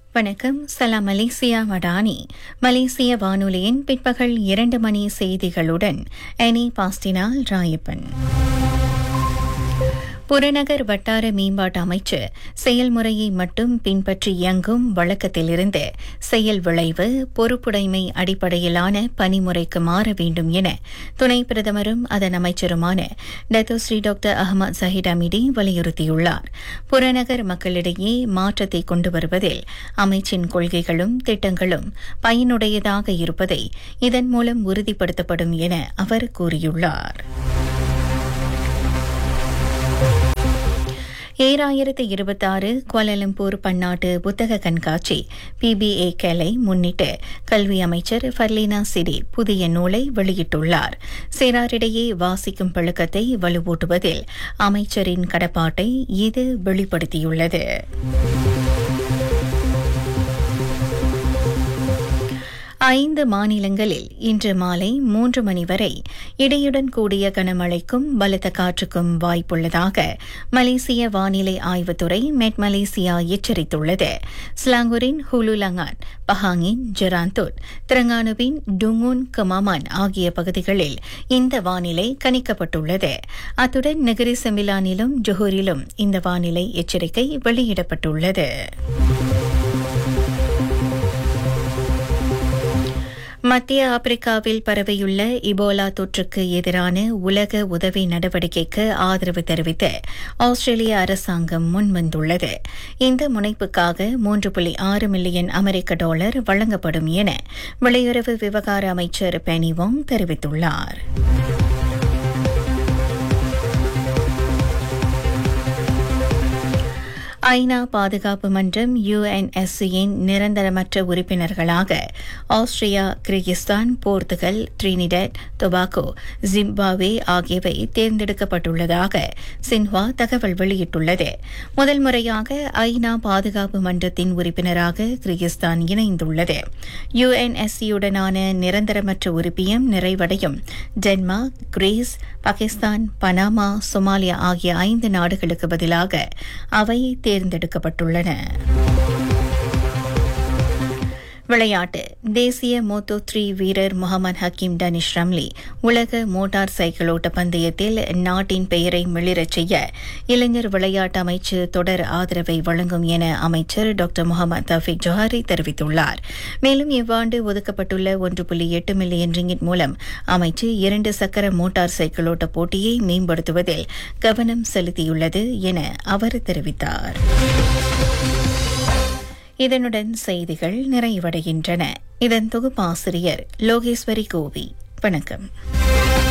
வணக்கம் சலாம் மலேசியா வடானி மலேசிய வானொலியின் பிற்பகல் இரண்டு மணி செய்திகளுடன் எனி பாஸ்டினால் ராயப்பன் புறநகர் வட்டார மேம்பாட்டு அமைச்சு செயல்முறையை மட்டும் பின்பற்றி இயங்கும் வழக்கத்திலிருந்து செயல் விளைவு பொறுப்புடைமை அடிப்படையிலான பணிமுறைக்கு மாற வேண்டும் என துணை பிரதமரும் அதன் அமைச்சருமான டத்தோஸ்ரீ டாக்டர் அகமது சஹிட் அமிடி வலியுறுத்தியுள்ளார் புறநகர் மக்களிடையே மாற்றத்தை கொண்டு வருவதில் அமைச்சின் கொள்கைகளும் திட்டங்களும் பயனுடையதாக இருப்பதை இதன் மூலம் உறுதிப்படுத்தப்படும் என அவர் கூறியுள்ளார் ஏழாயிரத்து இருபத்தாறு கோலாலம்பூர் பன்னாட்டு புத்தக கண்காட்சி பிபிஏ கேலை முன்னிட்டு கல்வி அமைச்சர் ஃபர்லீனா சிடி புதிய நூலை வெளியிட்டுள்ளார் சிறாரிடையே வாசிக்கும் பழக்கத்தை வலுவூட்டுவதில் அமைச்சரின் கடப்பாட்டை இது வெளிப்படுத்தியுள்ளது ஐந்து மாநிலங்களில் இன்று மாலை மூன்று மணி வரை இடையுடன் கூடிய கனமழைக்கும் பலத்த காற்றுக்கும் வாய்ப்புள்ளதாக மலேசிய வானிலை ஆய்வுத்துறை மெட் மலேசியா எச்சரித்துள்ளது ஸ்லாங்கூரின் ஹுலுலங்கான் பஹாங்கின் ஜெராந்தூட் திரங்கானுவின் டுங்குன் கமாமான் ஆகிய பகுதிகளில் இந்த வானிலை கணிக்கப்பட்டுள்ளது அத்துடன் நெகிரி செமிலானிலும் ஜொஹூரிலும் இந்த வானிலை எச்சரிக்கை வெளியிடப்பட்டுள்ளது மத்திய ஆப்பிரிக்காவில் பரவியுள்ள இபோலா தொற்றுக்கு எதிரான உலக உதவி நடவடிக்கைக்கு ஆதரவு தெரிவித்து ஆஸ்திரேலிய அரசாங்கம் முன்வந்துள்ளது இந்த முனைப்புக்காக மூன்று புள்ளி ஆறு மில்லியன் அமெரிக்க டாலர் வழங்கப்படும் என வெளியுறவு விவகார அமைச்சர் பெனிவோங் தெரிவித்துள்ளார் ஐநா பாதுகாப்பு மன்றம் யுஎன்எஸ்சியின் நிரந்தரமற்ற உறுப்பினர்களாக Austria Kyrgyzstan Portugal Trinidad Tobago Zimbabwe ஆகியவை தேர்ந்தெடுக்கப்பட்டுள்ளதாக சின்ஹா தகவல் வெளியிட்டுள்ளது முதல் முறையாக ஐநா பாதுகாப்பு மன்றத்தின் உறுப்பினராக கிர்கிஸ்தான் இணைந்துள்ளது யுஎன்எஸ்சியுடனான நிரந்தரமற்ற உறுப்பியம் நிறைவடையும் Denmark Greece Pakistan Panama Somalia ஆகிய ஐந்து நாடுகளுக்கு பதிலாக அவை தேர்ந்தெடுக்கப்பட்டுள்ளன விளையாட்டு தேசிய மோட்டோ த்ரீ வீரர் முகமது ஹக்கீம் டனிஷ் ரம்லி உலக மோட்டார் சைக்கிளோட்ட பந்தயத்தில் நாட்டின் பெயரை மிளிரச் செய்ய இளைஞர் விளையாட்டு அமைச்சு தொடர் ஆதரவை வழங்கும் என அமைச்சர் டாக்டர் முகமது தஃபிக் ஜொஹாரி தெரிவித்துள்ளார் மேலும் இவ்வாண்டு ஒதுக்கப்பட்டுள்ள ஒன்று புள்ளி எட்டு மில்லியன் ரிங்கிட் மூலம் அமைச்சு இரண்டு சக்கர மோட்டார் சைக்கிளோட்ட போட்டியை மேம்படுத்துவதில் கவனம் செலுத்தியுள்ளது என அவர் தெரிவித்தார் இதனுடன் செய்திகள் நிறைவடைகின்றன இதன் தொகுப்பாசிரியர் லோகேஸ்வரி கோவி வணக்கம்